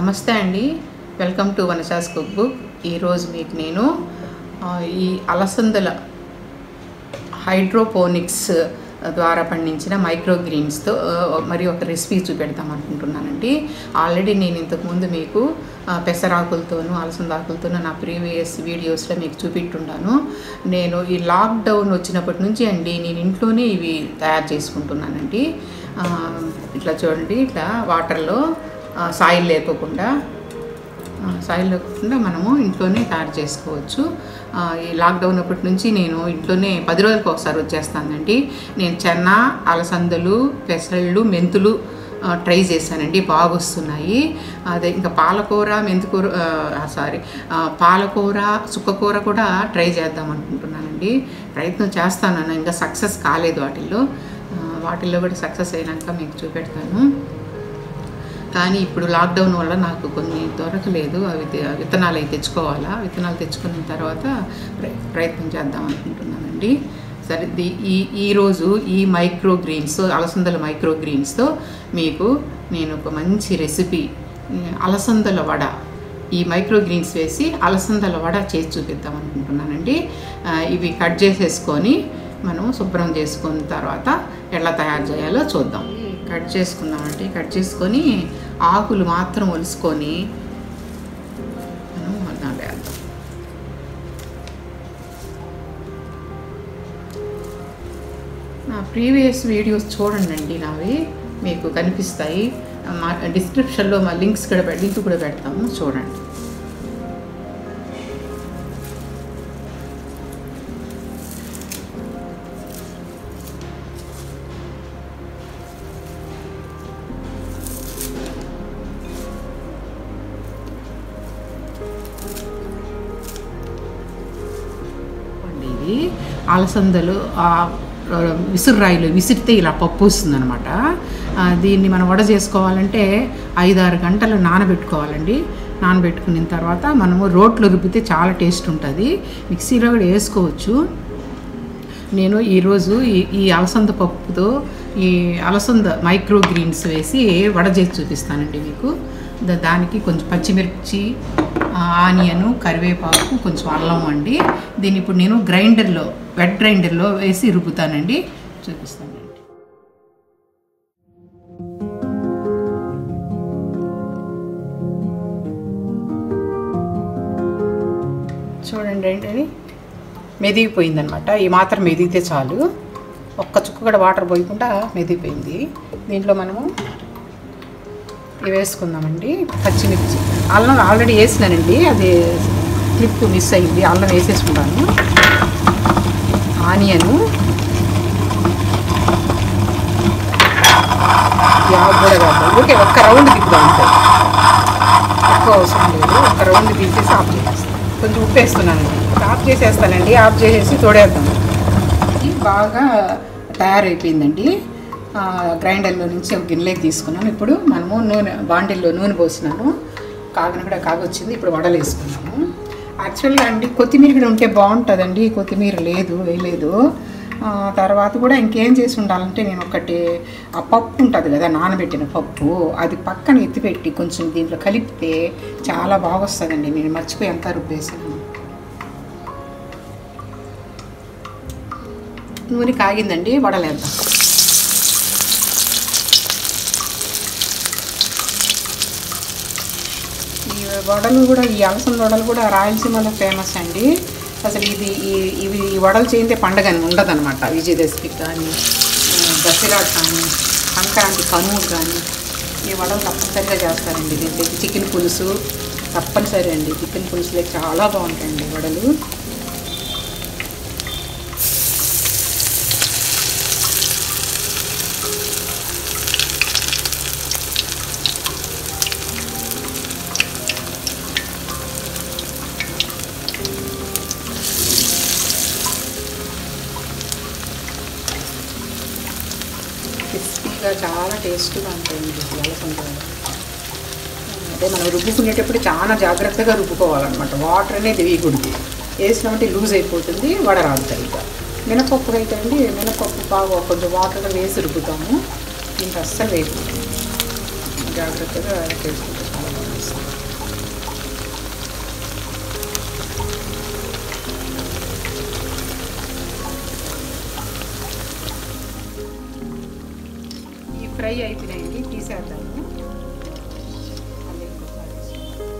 నమస్తే అండి welcome to వనశాస్ కుక్ బుక్ ఈరోజు మీకు నేను ఆ, ఈ అలసందల హైడ్రోపోనిక్స్ ద్వారా పండించిన మైక్రో గ్రీన్స్తో ఆ, మరి ఒక రెసిపీ చూపెడతాం అనుకుంటున్నానండి ఆల్రెడీ నేను ఇంతకుముందు మీకు ఆ, పెసరాకులతోనూ అలసందాకులతోనూ నా ప్రీవియస్ వీడియోస్లో మీకు చూపెట్టుండాను నేను ఈ లాక్డౌన్ వచ్చినప్పటి నుంచి అండి నేను ఇంట్లోనే ఇవి తయారు చేసుకుంటున్నానండి ఆ, ఇట్లా చూడండి ఇట్లా వాటర్లో ఆ, సాయిల్ లేకోకుండా ఆ, సాయిల్ లేకుండా మనము ఇంట్లోనే తయారు చేసుకోవచ్చు ఆ, ఈ లాక్డౌన్ అప్పటి నుంచి నేను ఇంట్లోనే పది రోజులకు ఒకసారి వచ్చేస్తానండి నేను చెన్న అలసందలు పెసళ్ళు మెంతులు ఆ, ట్రై చేశానండి బాగా వస్తున్నాయి అదే ఇంకా పాలకూర మెంతికూర సారీ పాలకూర చుక్కకూర కూడా ట్రై చేద్దాం అనుకుంటున్నానండి ప్రయత్నం చేస్తాను ఇంకా సక్సెస్ కాలేదు వాటిల్లో ఆ, వాటిల్లో కూడా సక్సెస్ అయినాక మీకు చూపెడతాను కానీ ఇప్పుడు లాక్డౌన్ వల్ల నాకు కొన్ని దొరకలేదు అవి తె- విత్తనాలు అవి తెచ్చుకోవాలా విత్తనాలు తెచ్చుకున్న తర్వాత ప్ర- ప్రయత్నం చేద్దాం అనుకుంటున్నానండి సరే ది- ఈ ఈరోజు ఈ మైక్రో గ్రీన్స్ అలసందల మైక్రో గ్రీన్స్తో మీకు నేను ఒక మంచి రెసిపీ ఉమ్, అలసందల వడ ఈ మైక్రో గ్రీన్స్ వేసి అలసందల వడ చేసి చూపిద్దాం అనుకుంటున్నానండి ఆ, ఇవి కట్ చేసేసుకొని మనం శుభ్రం చేసుకున్న తర్వాత ఎలా తయారు చేయాలో చూద్దాం కట్ చేసుకుందామండి కట్ చేసుకొని ఆకులు మాత్రం ఒలుసుకొని మనం దాంట్లో వేద్దాం నా ప్రీవియస్ వీడియోస్ చూడండి నావి మీకు కనిపిస్తాయి మా డిస్క్రిప్షన్లో మా లింక్స్ కూడా పె- లింక్ కూడా పెడతాము చూడండి అండి ఇది అలసందలు ఆ, ఆ, విసురురాయిలు విసిరితే ఇలా పప్పు వస్తుంది అనమాట దీన్ని మనం వడ చేసుకోవాలంటే ఐదారు గంటలు నానబెట్టుకోవాలండి నానబెట్టుకున్న తర్వాత మనము రోట్లో రుబ్బితే చాలా టేస్ట్ ఉంటుంది మిక్సీలో కూడా వేసుకోవచ్చు నేను ఈరోజు ఈ ఈ అలసంద పప్పుతో ఈ అలసంద మైక్రో గ్రీన్స్ వేసి వడ చేసి చూపిస్తానండి మీకు దా- దానికి కొంచెం పచ్చిమిర్చి ఆ, ఆనియను కరివేపాకు కొంచెం అల్లం అండి దీన్ని ఇప్పుడు నేను గ్రైండర్లో వెట్ గ్రైండర్లో వేసి రుబ్బుతానండి చూపిస్తానండి చూడండి ఏంటది మెదిగిపోయిందనమాట ఈ మాత్రం మెదిగితే చాలు ఒక్క చుక్క కూడా వాటర్ పోయకుండా మెదిగిపోయింది దీంట్లో మనము ఇవి వేసుకుందామండి పచ్చిమిర్చి అల్లం ఆల్రెడీ వేసినానండి అది క్లిప్ మిస్ అయింది అల్లం వేసేసుకుంటాను ఆనియను యావ్ కూడా కాదు ఓకే ఒక్క రౌండ్ తిప్పుదాం అంతే ఎక్కువ అవసరం లేదు ఒక రౌండ్ తీసేసి ఆఫ్ చేసేస్తాను కొంచెం ఉప్పు వేస్తున్నానండి ఆఫ్ చేసేస్తానండి ఆఫ్ చేసేసి తోడేద్దాం ఇది బాగా తయారైపోయిందండి ఆ, గ్రైండర్లో నుంచి ఒక గిన్నెలోకి తీసుకున్నాను ఇప్పుడు మనము నూనె బాండిల్లో నూనె పోసినాను కాగిన కూడా కాగొచ్చింది ఇప్పుడు వడలు వేసుకున్నాము యాక్చువల్గా అండి కొత్తిమీర కూడా ఉంటే బాగుంటుందండి కొత్తిమీర లేదు వేయలేదు ఆ, తర్వాత కూడా ఇంకేం చేసి ఉండాలంటే నేను ఒకటి ఆ పప్పు ఉంటుంది కదా నానబెట్టిన పప్పు అది పక్కన ఎత్తిపెట్టి కొంచెం దీంట్లో కలిపితే చాలా బాగా వస్తుందండి నేను మర్చిపోయి అంతా రుబ్బేసాను నూనె కాగిందండి వడలేద్దాం ఈ వడలు కూడా ఈ అలసంద వడలు కూడా రాయలసీమలో ఫేమస్ అండి అసలు ఇది ఈ- ఇవి ఈ వడలు చేయితే పండగ అని ఉండదన్నమాట విజయదశమికి కానీ ఆ, దసరా కానీ సంక్రాంతి కనుమ కానీ ఈ వడలు తప్పనిసరిగా చేస్తారండి దీంట్లోకి చికెన్ పులుసు తప్పనిసరి అండి చికెన్ పులుసులే చాలా బాగుంటాయండి వడలు క్రిస్పీగా చాలా టేస్ట్గా ఉంటాయండి ఈ అలసంద వడ. అదే మనం రుబ్బుకునేటప్పుడు చాలా జాగ్రత్తగా రుబ్బుకోవాలన్నమాట వాటర్ అనేది వేయకూడదు వేసినామంటే లూజ్ అయిపోతుంది వడ రాదు సరిగ్గా మినపప్పు అయితే అండి మినపప్పు బాగా కొంచెం వాటర్గా వేసి రుబ్బుతాము దీంట్లో అస్సలు వేయకూడదు జాగ్రత్తగా చేసుకుంటే చాలా బాగా వస్తుంది ఫ్రై అయిపోయినాయండి తీసేద్దాము మళ్ళీ ఇంకొకసారి వేసి.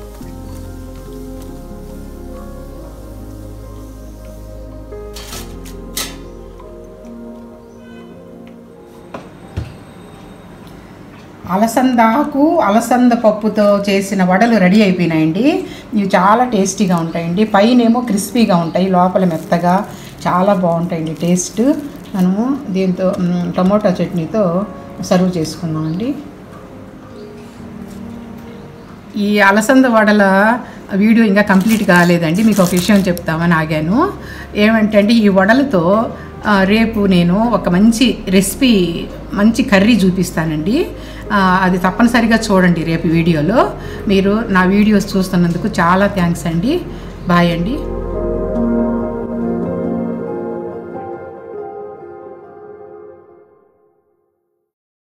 అలసందాకు అలసంద పప్పుతో చేసిన వడలు రెడీ అయిపోయినాయండి ఇవి చాలా టేస్టీగా ఉంటాయండి పైనేమో క్రిస్పీగా ఉంటాయి లోపల మెత్తగా చాలా బాగుంటాయండి టేస్ట్ మనము దీంతో మ్, టమోటా చట్నీతో సర్వ్ చేసుకుందామండి ఈ అలసంద వడల వీడియో ఇంకా కంప్లీట్ కాలేదండి మీకు ఒక విషయం చెప్తామని ఆగాను ఏమంటే అండి ఈ వడలతో ఆ, రేపు నేను ఒక మంచి రెసిపీ మంచి కర్రీ చూపిస్తానండి ఆ, అది తప్పనిసరిగా చూడండి రేపు వీడియోలో మీరు నా వీడియోస్ చూస్తున్నందుకు చాలా థ్యాంక్స్ అండి బాయ్ అండి